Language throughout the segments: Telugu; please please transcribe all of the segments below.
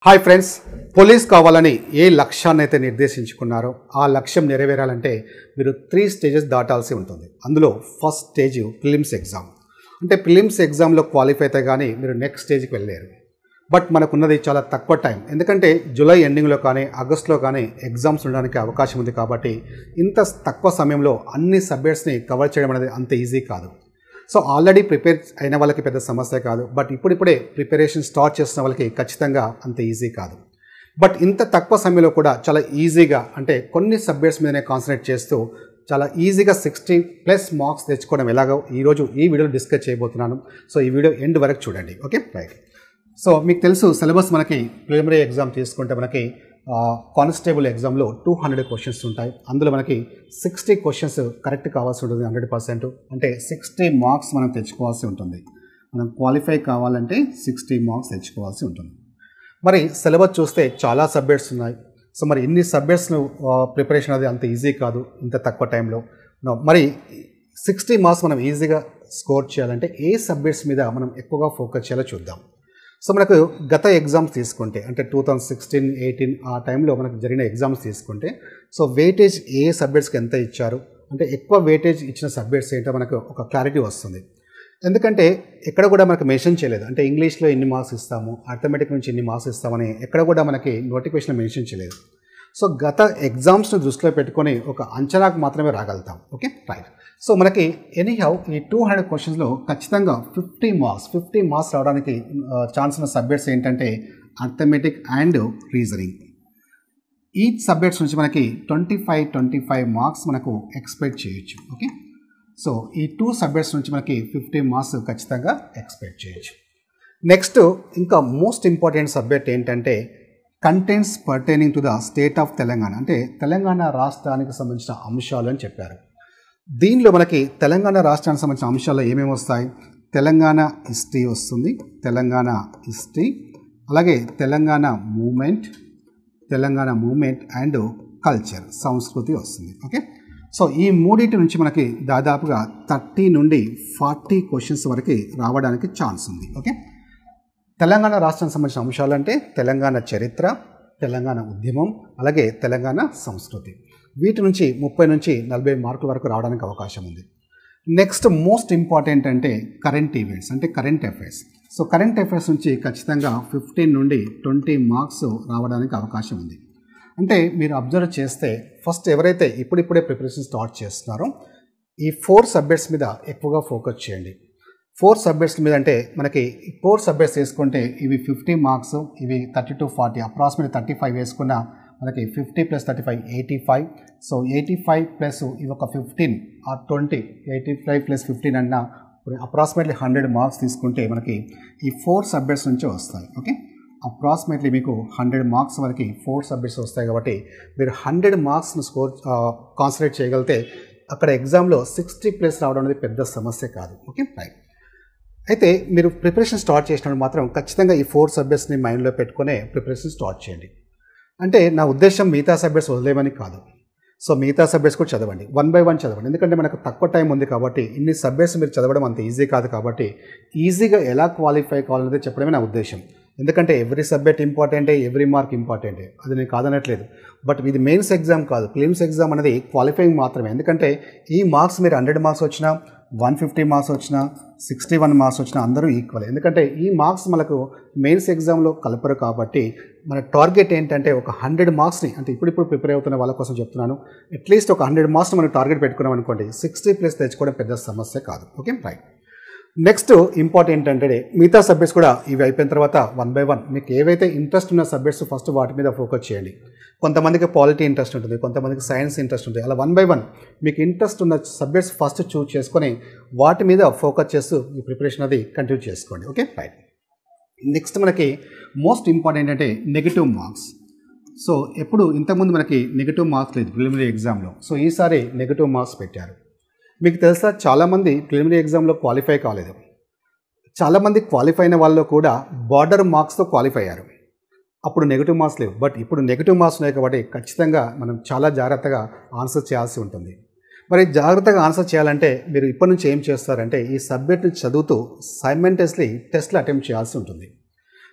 హాయ్ ఫ్రెండ్స్ పోలీస్ కావాలని ఏ లక్ష్యాన్ని అయితే నిర్దేశించుకున్నారో ఆ లక్ష్యం నెరవేరాలంటే మీరు త్రీ స్టేజెస్ దాటాల్సి ఉంటుంది అందులో ఫస్ట్ స్టేజ్ ప్రిలిమ్స్ ఎగ్జామ్ అంటే ప్రిలిమ్స్ ఎగ్జామ్లో క్వాలిఫై అయితే కానీ మీరు నెక్స్ట్ స్టేజ్కి వెళ్ళలేరు బట్ మనకున్నది చాలా తక్కువ టైం ఎందుకంటే జూలై ఎండింగ్లో కానీ ఆగస్ట్లో కానీ ఎగ్జామ్స్ ఉండడానికి అవకాశం ఉంది కాబట్టి ఇంత తక్కువ సమయంలో అన్ని సబ్జెక్ట్స్ని కవర్ చేయడం అనేది అంత ఈజీ కాదు సో ఆల్రెడీ ప్రిపేర్ అయిన వాళ్ళకి పెద్ద సమస్య కాదు బట్ ఇప్పుడిప్పుడే ప్రిపరేషన్ స్టార్ట్ చేస్తున్న వాళ్ళకి ఖచ్చితంగా అంత ఈజీ కాదు బట్ ఇంత తక్కువ సమయంలో కూడా చాలా ఈజీగా అంటే కొన్ని సబ్జెక్ట్స్ మీదనే కాన్సన్ట్రేట్ చేస్తూ చాలా ఈజీగా సిక్స్టీ ప్లస్ మార్క్స్ తెచ్చుకోవడం ఎలాగో ఈరోజు ఈ వీడియోలో డిస్కస్ చేయబోతున్నాను సో ఈ వీడియో ఎండ్ వరకు చూడండి ఓకే రైట్ సో మీకు తెలుసు సిలబస్ మనకి ప్రిలిమినరీ ఎగ్జామ్ తీసుకుంటే మనకి కానిస్టేబుల్ ఎగ్జామ్లో టూ హండ్రెడ్ క్వశ్చన్స్ ఉంటాయి అందులో మనకి సిక్స్టీ క్వశ్చన్స్ కరెక్ట్ కావాల్సి ఉంటుంది హండ్రెడ్ పర్సెంట్ అంటే సిక్స్టీ మార్క్స్ మనం తెచ్చుకోవాల్సి ఉంటుంది మనం క్వాలిఫై కావాలంటే సిక్స్టీ మార్క్స్ తెచ్చుకోవాల్సి ఉంటుంది మరి సిలబస్ చూస్తే చాలా సబ్జెక్ట్స్ ఉన్నాయి సో మరి ఇన్ని సబ్జెక్ట్స్ను ప్రిపరేషన్ అది అంత ఈజీ కాదు ఇంత తక్కువ టైంలో మరి సిక్స్టీ మార్క్స్ మనం ఈజీగా స్కోర్ చేయాలంటే ఏ సబ్జెక్ట్స్ మీద మనం ఎక్కువగా ఫోకస్ చేయాలో చూద్దాం సో మనకు గత ఎగ్జామ్స్ తీసుకుంటే అంటే టూ థౌజండ్ సిక్స్టీన్ ఎయిటీన్ ఆ టైంలో మనకు జరిగిన ఎగ్జామ్స్ తీసుకుంటే సో వెయిటేజ్ ఏ సబ్జెక్ట్స్కి ఎంత ఇచ్చారు అంటే ఎక్కువ వెయిటేజ్ ఇచ్చిన సబ్జెక్ట్స్ ఏంటో మనకు ఒక క్లారిటీ వస్తుంది ఎందుకంటే ఎక్కడ కూడా మనకు మెన్షన్ చేయలేదు అంటే ఇంగ్లీష్లో ఎన్ని మార్క్స్ ఇస్తాము అర్థమెటిక్ నుంచి ఎన్ని మార్క్స్ ఇస్తామని ఎక్కడ కూడా మనకి నోటిఫికేషన్ మెన్షన్ చేయలేదు సో గత ఎగ్జామ్స్ను దృష్టిలో పెట్టుకొని ఒక అంచనాకు మాత్రమే రాగలుగుతాం ఓకే రైట్ సో మనకి ఎనీహౌ ఈ టూ హండ్రెడ్ క్వశ్చన్స్లో ఖచ్చితంగా ఫిఫ్టీ మార్క్స్ ఫిఫ్టీ మార్క్స్ రావడానికి ఛాన్స్ ఉన్న సబ్జెక్ట్స్ ఏంటంటే అర్థమెటిక్ అండ్ రీజనింగ్ ఈ సబ్జెక్ట్స్ నుంచి మనకి twenty five twenty five marks మనకు ఎక్స్పెక్ట్ చేయొచ్చు ఓకే సో ఈ టూ సబ్జెక్ట్స్ నుంచి మనకి ఫిఫ్టీ మార్క్స్ ఖచ్చితంగా ఎక్స్పెక్ట్ చేయొచ్చు నెక్స్ట్ ఇంకా మోస్ట్ ఇంపార్టెంట్ సబ్జెక్ట్ ఏంటంటే contents pertaining to the state of Telangana అంటే తెలంగాణ రాష్ట్రానికి సంబంధించిన అంశాలు అని చెప్పారు దీనిలో మనకి తెలంగాణ రాష్ట్రానికి సంబంధించిన అంశాల్లో ఏమేమి వస్తాయి తెలంగాణ హిస్టరీ వస్తుంది తెలంగాణ హిస్టరీ అలాగే Telangana movement Telangana movement and culture సంస్కృతి వస్తుంది ఓకే సో ఈ మూడింటి నుంచి మనకి దాదాపుగా థర్టీ నుండి ఫార్టీ క్వశ్చన్స్ వరకు రావడానికి ఛాన్స్ ఉంది ఓకే తెలంగాణ రాష్ట్రానికి సంబంధించిన అంశాలు అంటే తెలంగాణ చరిత్ర తెలంగాణ ఉద్యమం అలాగే తెలంగాణ సంస్కృతి వీటి నుంచి ముప్పై నుంచి నలభై మార్కుల వరకు రావడానికి అవకాశం ఉంది నెక్స్ట్ మోస్ట్ ఇంపార్టెంట్ అంటే కరెంట్ ఈవెంట్స్ అంటే current affairs so current affairs నుంచి ఖచ్చితంగా ఫిఫ్టీన్ నుండి ట్వంటీ మార్క్స్ రావడానికి అవకాశం ఉంది అంటే మీరు అబ్జర్వ్ చేస్తే ఫస్ట్ ఎవరైతే ఇప్పుడిప్పుడే ప్రిపరేషన్ స్టార్ట్ చేస్తున్నారో ఈ ఫోర్ సబ్జెక్ట్స్ మీద ఎక్కువగా ఫోకస్ చేయండి ఫోర్ సబ్జెక్ట్స్ మీద అంటే మనకి ఫోర్ సబ్జెక్ట్స్ వేసుకుంటే ఇవి ఫిఫ్టీ మార్క్స్ ఇవి thirty to forty approximate thirty five వేసుకున్న మనకి fifty plus thirty five eighty five so eighty five plus ఇవి ఒక ఫిఫ్టీన్ ఆ twenty eighty five plus fifteen అన్న అప్రాక్సిమేట్లీ హండ్రెడ్ మార్క్స్ తీసుకుంటే మనకి ఈ ఫోర్ సబ్జెక్ట్స్ నుంచి వస్తాయి ఓకే అప్రాక్సిమేట్లీ మీకు హండ్రెడ్ మార్క్స్ వరకు ఫోర్ సబ్జెక్ట్స్ వస్తాయి కాబట్టి మీరు హండ్రెడ్ మార్క్స్ను స్కోర్ కాన్సన్ట్రేట్ చేయగలిగితే అక్కడ ఎగ్జామ్లో సిక్స్టీ ప్లస్ రావడం అనేది పెద్ద సమస్య కాదు ఓకే రైట్ అయితే మీరు ప్రిపరేషన్ స్టార్ట్ చేసినప్పుడు మాత్రం ఖచ్చితంగా ఈ ఫోర్ సబ్జెక్ట్స్ని మైండ్లో పెట్టుకునే ప్రిపరేషన్ స్టార్ట్ చేయండి అంటే నా ఉద్దేశం మిగతా సబ్జెక్ట్స్ వదిలేమని కాదు సో మిగతా సబ్జెక్ట్స్ కూడా చదవండి వన్ బై వన్ చదవండి ఎందుకంటే మనకు తక్కువ టైం ఉంది కాబట్టి ఇన్ని సబ్జెక్ట్స్ మీరు చదవడం అంత ఈజీ కాదు కాబట్టి ఈజీగా ఎలా క్వాలిఫై కావాలనేది చెప్పడమే నా ఉద్దేశం ఎందుకంటే ఎవ్రీ సబ్జెక్ట్ ఇంపార్టెంటే ఎవ్రీ మార్క్ ఇంపార్టెంటే అది నేను కాదనట్లేదు బట్ ఇది మెయిన్స్ ఎగ్జామ్ కాదు ఫిలిమ్స్ ఎగ్జామ్ అనేది క్వాలిఫైయింగ్ మాత్రమే ఎందుకంటే ఈ మార్క్స్ మీరు హండ్రెడ్ మార్క్స్ వచ్చినా వన్ ఫిఫ్టీ మార్క్స్ వచ్చినా సిక్స్టీ వన్ మార్క్స్ వచ్చినా అందరూ ఈక్వల్ ఎందుకంటే ఈ మార్క్స్ మనకు మెయిన్స్ ఎగ్జామ్లో కలపరు కాబట్టి మన టార్గెట్ ఏంటంటే ఒక హండ్రెడ్ మార్క్స్ని అంటే ఇప్పుడిప్పుడు ప్రిపేర్ అవుతున్న వాళ్ళ కోసం చెప్తున్నాను అట్లీస్ట్ ఒక హండ్రెడ్ మార్క్స్ మనం టార్గెట్ పెట్టుకున్నాం అనుకోండి సిక్స్టీ ప్లస్ తెచ్చుకోవడం పెద్ద సమస్య కాదు ఓకే రైట్ నెక్స్ట్ ఇంపార్టెంట్ అంటే మిగతా సబ్జెక్ట్స్ కూడా ఇవి అయిపోయిన తర్వాత వన్ బై వన్ మీకు ఏవైతే ఇంట్రెస్ట్ ఉన్న సబ్జెక్ట్స్ ఫస్ట్ వాటి మీద ఫోకస్ చేయండి కొంతమందికి పాలిటీ ఇంట్రెస్ట్ ఉంటుంది కొంతమందికి సైన్స్ ఇంట్రెస్ట్ ఉంటుంది అలా వన్ బై వన్ మీకు ఇంట్రెస్ట్ ఉన్న సబ్జెక్ట్స్ ఫస్ట్ చూస్ చేసుకొని వాటి మీద ఫోకస్ చేస్తూ ఈ ప్రిపరేషన్ అది కంటిన్యూ చేసుకోండి ఓకే రైట్ నెక్స్ట్ మనకి మోస్ట్ ఇంపార్టెంట్ అంటే నెగిటివ్ మార్క్స్ సో ఎప్పుడు ఇంతకుముందు మనకి నెగిటివ్ మార్క్స్ లేదు ప్రిలిమినరీ ఎగ్జామ్లో సో ఈసారి నెగిటివ్ మార్క్స్ పెట్టారు మీకు తెలుసా చాలామంది ప్రిలిమినరీ ఎగ్జామ్లో క్వాలిఫై కాలేదు చాలామంది క్వాలిఫై అయిన వాళ్ళు కూడా బార్డర్ మార్క్స్తో క్వాలిఫై అయ్యారు అప్పుడు నెగిటివ్ మార్క్స్ లేవు బట్ ఇప్పుడు నెగిటివ్ మార్క్స్ ఉన్నాయి కాబట్టి ఖచ్చితంగా మనం చాలా జాగ్రత్తగా ఆన్సర్ చేయాల్సి ఉంటుంది మరి జాగ్రత్తగా ఆన్సర్ చేయాలంటే మీరు ఇప్పటి నుంచి ఏం చేస్తారంటే ఈ సబ్జెక్ట్ని చదువుతూ సైమెంటస్లీ టెస్ట్లు అటెంప్ట్ చేయాల్సి ఉంటుంది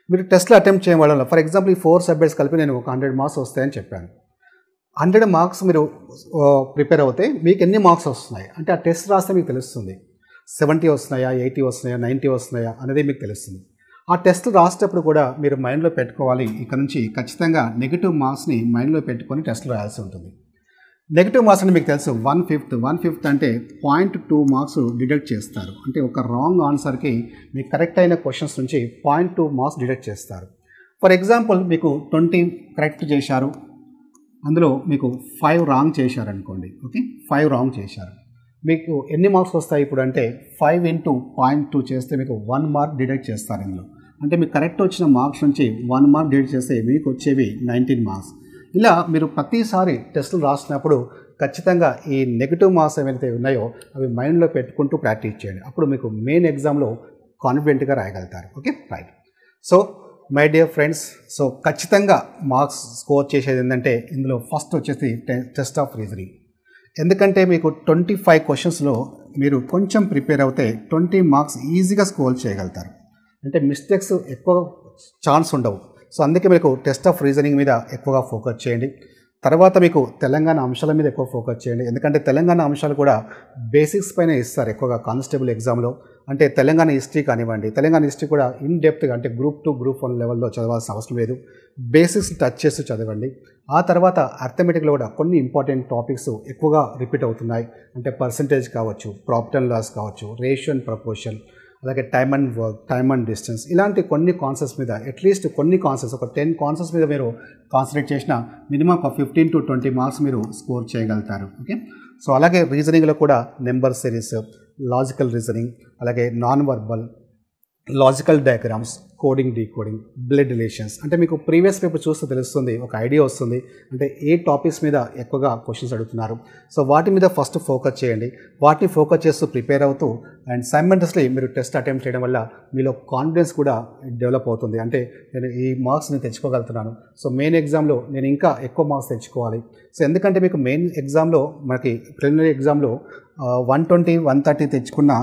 మీరు టెస్ట్లు అటెంప్ట్ చేయడం వల్ల ఫర్ ఎగ్జాంపుల్ ఈ ఫోర్ సబ్జెక్ట్స్ కలిపి నేను ఒక హండ్రెడ్ మార్క్స్ వస్తాయని చెప్పాను హండ్రెడ్ మార్క్స్ మీరు ప్రిపేర్ అవుతే మీకు ఎన్ని మార్క్స్ వస్తున్నాయి అంటే ఆ టెస్ట్ రాస్తే మీకు తెలుస్తుంది సెవెంటీ వస్తున్నాయా ఎయిటీ వస్తున్నాయా నైంటీ వస్తున్నాయా అనేది మీకు తెలుస్తుంది ఆ టెస్ట్ రాసేటప్పుడు కూడా మీరు మైండ్లో పెట్టుకోవాలి ఇక్కడ నుంచి ఖచ్చితంగా నెగిటివ్ మార్క్స్ని మైండ్లో పెట్టుకొని టెస్ట్లు రాయాల్సి ఉంటుంది నెగిటివ్ మార్క్స్ అని మీకు తెలుసు వన్ ఫిఫ్త్ వన్ ఫిఫ్త్ అంటే పాయింట్ టూ మార్క్స్ డిడక్ట్ చేస్తారు అంటే ఒక రాంగ్ ఆన్సర్కి మీకు కరెక్ట్ అయిన క్వశ్చన్స్ నుంచి పాయింట్ టూ మార్క్స్ డిడక్ట్ చేస్తారు ఫర్ ఎగ్జాంపుల్ మీకు ట్వంటీ కరెక్ట్ చేశారు అందులో మీకు ఫైవ్ రాంగ్ చేశారనుకోండి ఓకే ఫైవ్ రాంగ్ చేశారు మీకు ఎన్ని మార్క్స్ వస్తాయి ఇప్పుడు అంటే ఫైవ్ ఇంటూ పాయింట్ టూ చేస్తే మీకు వన్ మార్క్ డిడక్ట్ చేస్తారు ఇందులో అంటే మీకు కరెక్ట్ వచ్చిన మార్క్స్ నుంచి వన్ మార్క్ డిడక్ట్ చేస్తే మీకు వచ్చేవి నైన్టీన్ మార్క్స్ ఇలా మీరు ప్రతిసారి టెస్టులు రాసినప్పుడు ఖచ్చితంగా ఈ నెగిటివ్ మార్క్స్ ఏవైతే ఉన్నాయో అవి మైండ్లో పెట్టుకుంటూ ప్రాక్టీస్ చేయండి అప్పుడు మీకు మెయిన్ ఎగ్జామ్లో కాన్ఫిడెంట్గా రాయగలుగుతారు okay right so my dear friends so ఖచ్చితంగా మార్క్స్ స్కోర్ చేసేది ఏంటంటే ఇందులో ఫస్ట్ వచ్చేసి టెస్ట్ ఆఫ్ రీజనింగ్ ఎందుకంటే మీకు ట్వంటీ ఫైవ్ క్వశ్చన్స్లో మీరు కొంచెం ప్రిపేర్ అవుతే ట్వంటీ మార్క్స్ ఈజీగా స్కోర్ చేయగలుగుతారు అంటే మిస్టేక్స్ ఎక్కువ ఛాన్స్ ఉండవు సో అందుకే మీకు టెస్ట్ ఆఫ్ రీజనింగ్ మీద ఎక్కువగా ఫోకస్ చేయండి తర్వాత మీకు తెలంగాణ అంశాల మీద ఎక్కువ ఫోకస్ చేయండి ఎందుకంటే తెలంగాణ అంశాలు కూడా బేసిక్స్ పైన ఇస్తారు ఎక్కువగా కానిస్టేబుల్ ఎగ్జామ్లో అంటే తెలంగాణ హిస్టరీ కానివ్వండి తెలంగాణ హిస్టరీ కూడా ఇన్ డెప్త్గా అంటే గ్రూప్ టూ గ్రూప్ వన్ లెవెల్లో చదవాల్సిన అవసరం లేదు బేసిక్స్ టచ్ చేస్తూ చదవండి ఆ తర్వాత అర్థమెటిక్లో కూడా కొన్ని ఇంపార్టెంట్ టాపిక్స్ ఎక్కువగా రిపీట్ అవుతున్నాయి అంటే పర్సంటేజ్ కావచ్చు ప్రాఫిట్ అండ్ లాస్ కావచ్చు రేషియో అండ్ ప్రపోర్షన్ అలాగే time and work time and distance ఇలాంటి కొన్ని కాన్సెప్ట్స్ మీద అట్లీస్ట్ కొన్ని కాన్సెప్ట్స్ ఒక టెన్ కాన్సెప్ట్స్ మీద మీరు కాన్సన్ట్రేట్ చేసిన మినిమం ఒక ఫిఫ్టీన్ టు ట్వంటీ మార్క్స్ మీరు స్కోర్ చేయగలుగుతారు ఓకే సో అలాగే రీజనింగ్లో కూడా నెంబర్ సిరీస్ లాజికల్ రీజనింగ్ అలాగే non verbal logical diagrams coding decoding blood relations అంటే మీకు ప్రీవియస్ పేపర్ చూస్తే తెలుస్తుంది ఒక ఐడియా వస్తుంది అంటే ఏ టాపిక్స్ మీద ఎక్కువగా క్వశ్చన్స్ అడుగుతున్నారు సో వాటి మీద ఫస్ట్ ఫోకస్ చేయండి వాటిని ఫోకస్ చేస్తూ ప్రిపేర్ అవుతూ అండ్ సైమెంటస్లీ మీరు టెస్ట్ అటెంప్ట్ చేయడం వల్ల మీలో కాన్ఫిడెన్స్ కూడా డెవలప్ అవుతుంది అంటే నేను ఈ మార్క్స్ నేను తెచ్చుకోగలుగుతున్నాను సో మెయిన్ ఎగ్జామ్లో నేను ఇంకా ఎక్కువ మార్క్స్ తెచ్చుకోవాలి సో ఎందుకంటే మీకు మెయిన్ ఎగ్జామ్లో మనకి ప్రిలిమినరీ ఎగ్జామ్లో వన్ ట్వంటీ వన్ థర్టీ తెచ్చుకున్న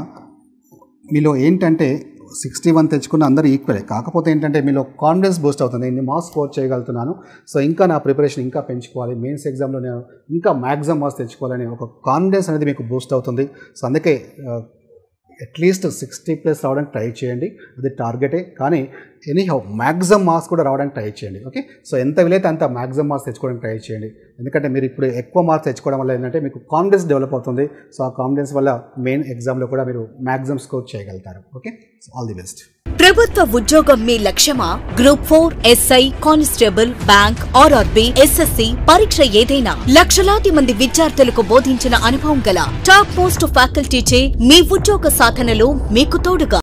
మీలో ఏంటంటే సిక్స్టీ వన్ తెచ్చుకున్న అందరూ ఈక్వలే కాకపోతే ఏంటంటే మీలో కాన్ఫిడెన్స్ బూస్ట్ అవుతుంది నేను మార్క్స్ స్కోర్ చేయగలుగుతున్నాను సో ఇంకా నా ప్రిపరేషన్ ఇంకా పెంచుకోవాలి మెయిన్స్ ఎగ్జామ్లో నేను ఇంకా మ్యాక్సిమం మార్క్స్ తెచ్చుకోవాలని ఒక కాన్ఫిడెన్స్ అనేది మీకు బూస్ట్ అవుతుంది సో అందుకే అట్లీస్ట్ సిక్స్టీ ప్లస్ రావడానికి ట్రై చేయండి అది టార్గెటే కానీ ఎనీ హౌ మ్యాక్సిమం మార్క్స్ కూడా రావడానికి ట్రై చేయండి ఓకే సో ఎంత వీలైతే అంత మ్యాక్సిమం మార్క్స్ తెచ్చుకోవడానికి ట్రై చేయండి ఎందుకంటే మీరు ఇప్పుడు ఎక్కువ మార్క్స్ తెచ్చుకోవడం వల్ల ఏంటంటే మీకు కాన్ఫిడెన్స్ డెవలప్ అవుతుంది సో ఆ కాన్ఫిడెన్స్ వల్ల మెయిన్ ఎగ్జామ్లో కూడా మీరు మ్యాక్సిమం స్కోర్ చేయగలుగుతారు ఓకే ఆల్ ది బెస్ట్ ప్రభుత్వ ఉద్యోగం మీ లక్ష్యమా group four SI constable bank RRB SSC పరీక్ష ఏదైనా లక్షలాది మంది విద్యార్థులకు బోధించిన అనుభవం గల టాప్ మోస్ట్ ఫ్యాకల్టీచే మీ ఉద్యోగ సాధనలో మీకు తోడుగా